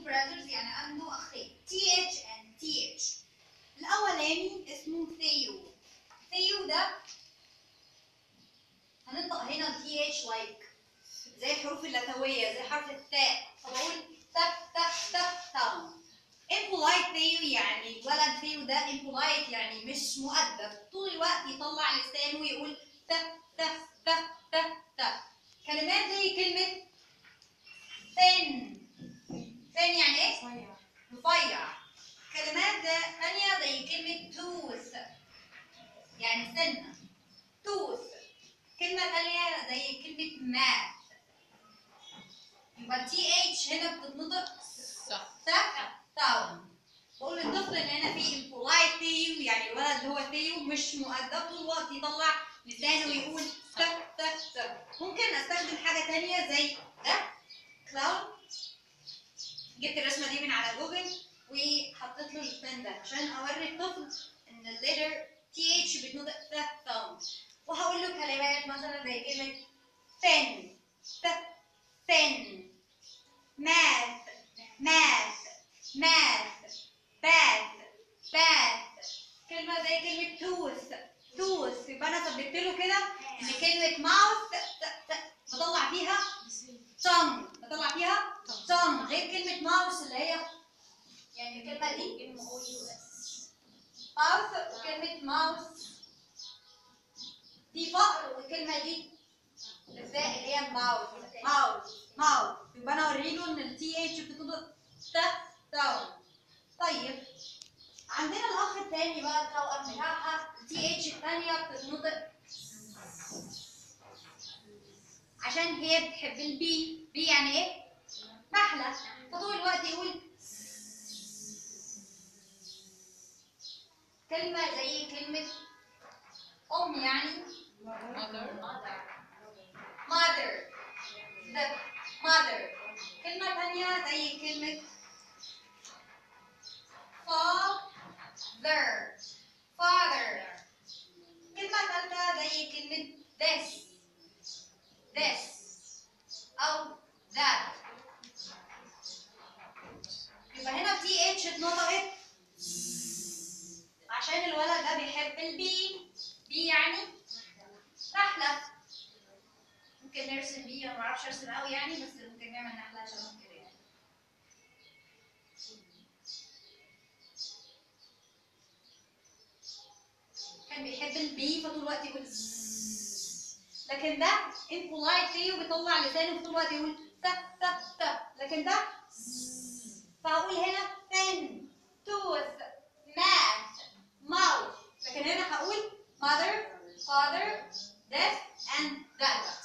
brothers يعني عنده أخين TH and TH الأولاني اسمه ثيو ثيو ده هننطق هنا ال TH like زي الحروف اللثوية زي حرف الثاء فبقول تف تف تف تاون impolite ثيو يعني الولد ثيو ده impolite يعني مش مؤدب طول الوقت يطلع لسانه ويقول تف تف تف تف تف كلمات زي كلمة thin thin يعني ايه؟ رفيع كلمات ثانية زي كلمة tooth يعني سنة tooth كلمة ثانية زي كلمة math يبقى تي اتش هنا بتتنطق صح صح تاون بقول للطفل ان هنا في impolite ثيو يعني الولد اللي هو ثيو مش مؤدب طول الوقت يطلع لسانه ويقول تف تف تف ممكن استخدم حاجة تانية زي ده كلاون جبت الرسمة دي من على جوجل وحطيت له البن ده عشان اوري الطفل ان الليتر تي اتش بتنطق تف تاون وهقول له كلمات مثلا زي كلمة thin th thin math math math bath bath كلمة زي كلمة tooth tooth يبقى أنا ثبت له كده إن كلمة mouth ت- ت- بطلع فيها tongue بطلع فيها tongue غير كلمة mouse اللي هي يعني الكلمة دي mouth وكلمة mouse دي فقر والكلمة دي الزاء اللي هي ماوث ماوث ماوث يبقى انا اوري له ان التي اتش بتنطق ت داون طيب عندنا الاخ الثاني بقى التوأم بتاعها التي اتش الثانيه بتتنطق عشان هي بتحب البي بي يعني ايه؟ نحله فطول الوقت يقول كلمه زي كلمه ام يعني mother mother the mother كلمة تانية زي كلمة father father كلمة تالتة زي كلمة this this أو that يبقى هنا تي اتش اتنطقت عشان الولد ده بيحب البي بي يعني نحلة ممكن نرسم بيه انا ما اعرفش ارسم قوي يعني بس ممكن نعمل نحله شبه كده يعني كان بيحب البي فطول الوقت يقول زzzz. لكن ده impolite فيه وبيطلع لسانه طول الوقت يقول ت ت ت لكن ده زzzz. فهقول هنا pen tooth math mouth لكن هنا هقول mother father this and that